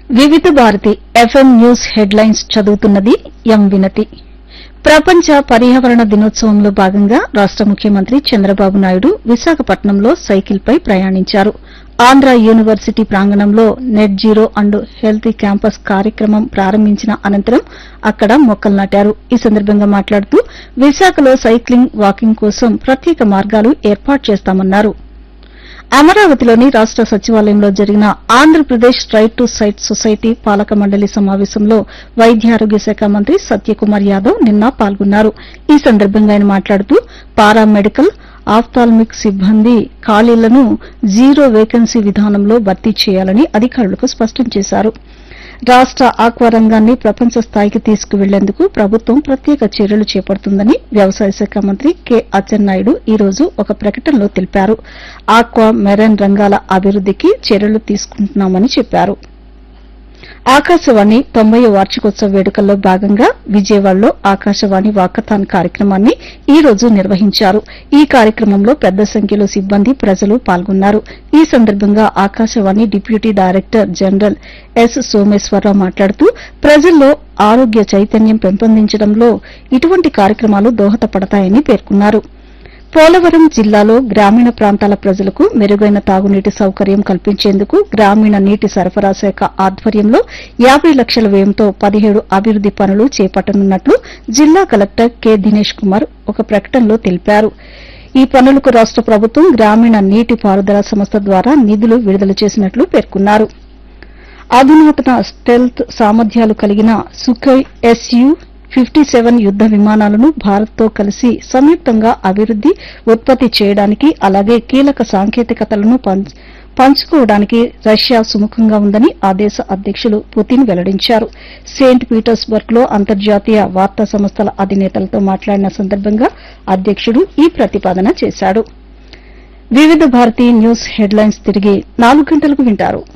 వివిధ Bharati FM news headlines చదువుతున్నది ఎం వినతి ప్రపంచ పర్యావరణ దినోత్సవంలో భాగంగా రాష్ట ముఖ్యమంత్రి చంద్రబాబు నాయుడు విశాఖపట్నంలో సైకిల్పై ప్రయాణించారు ఆంధ్ర యూనివర్సిటీ ప్రాంగణంలో net zero and healthy campus కార్యక్రమం ప్రారంభించిన అనంతరం అక్కడ మొక్కలు నాటారు ఈ సందర్భంగా మాట్లాడుతూ విశాఖలో సైక్లింగ్ వాకింగ్ కోసం ప్రత్యేక మార్గాలు ఏర్పాటు చేస్తామన్నారు అమరావతిలోని రాష్ట సచివాలయంలో జరిగిన Andhra Pradesh right to sight society పాలక మండలి సమావేశంలో వైద్యారోగ్య శాఖ మంత్రి సత్యకుమార్ యాదవ్ నిన్న పాల్గొన్నారు ఈ సందర్భంగా ఆయన మాట్లాడుతూ పారామెడికల్ ఆఫ్థాల్మిక్ సిబ్బంది ఖాళీలను జీరో వేకెన్సీ విధానంలో భర్తీ చేయాలని అధికారులకు స్పష్టం చేశారు రాష్ట ఆక్వా రంగాన్ని ప్రపంచ స్థాయికి తీసుకువెళ్లేందుకు ప్రభుత్వం ప్రత్యేక చర్యలు చేపడుతుందని వ్యవసాయ శాఖ మంత్రి కె అచ్చెన్నాయుడు ఈ రోజు ఒక ప్రకటనలో తెలిపారు ఆక్వా మెరైన్ రంగాల అభివృద్దికి చర్యలు తీసుకుంటున్నామని చెప్పారు ఆకాశవాణి తొంభై వార్షికోత్సవ వేడుకల్లో భాగంగా విజయవాడలో ఆకాశవాణి వాకథాన్ కార్యక్రమాన్ని ఈ రోజు నిర్వహించారు ఈ కార్యక్రమంలో పెద్ద సంఖ్యలో సిబ్బంది ప్రజలు పాల్గొన్నారు ఈ సందర్భంగా Akashvani deputy director general S Someswararao మాట్లాడుతూ ప్రజల్లో ఆరోగ్య చైతన్యం పెంపొందించడంలో ఇటువంటి కార్యక్రమాలు దోహదపడతాయని పేర్కొన్నారు పోలవరం జిల్లాలో గ్రామీణ ప్రాంతాల ప్రజలకు మెరుగైన తాగునీటి సౌకర్యం కల్పించేందుకు గ్రామీణ నీటి సరఫరా శాఖ ఆధ్వర్యంలో యాబై లక్షల వ్యయంతో పదిహేడు అభివృద్ది పనులు చేపట్టనున్నట్లు జిల్లా కలెక్టర్ కె దినేష్ కుమార్ ఒక ప్రకటనలో తెలిపారు ఈ పనులకు రాష్ట ప్రభుత్వం గ్రామీణ నీటి పారుదల సంస్థ ద్వారా నిధులు విడుదల చేసినట్లు పేర్కొన్నారు అధునాతన స్టెల్త్ సామర్థ్యాలు కలిగిన సుఖోయ్ ఎస్యు ఫిఫ్టీ సెవెన్ యుద్ద విమానాలను భారత్తో కలిసి సంయుక్తంగా అభివృద్ది ఉత్పత్తి చేయడానికి అలాగే కీలక సాంకేతికతలను పంచ్- పంచుకోవడానికి రష్యా సుముఖంగా ఉందని ఆ దేశ అధ్యకులు పుతిన్ వెల్లడించారు సెయింట్ పీటర్స్బర్గ్ లో అంతర్జాతీయ వార్తా సంస్థల అధినేతలతో మాట్లాడిన సందర్భంగా అధ్యకుడు ఈ ప్రతిపాదన చేశాడు వివిధ భారతి న్యూస్ హెడ్లైన్స్ తిరిగి నాలుగు గంటలకు వింటారు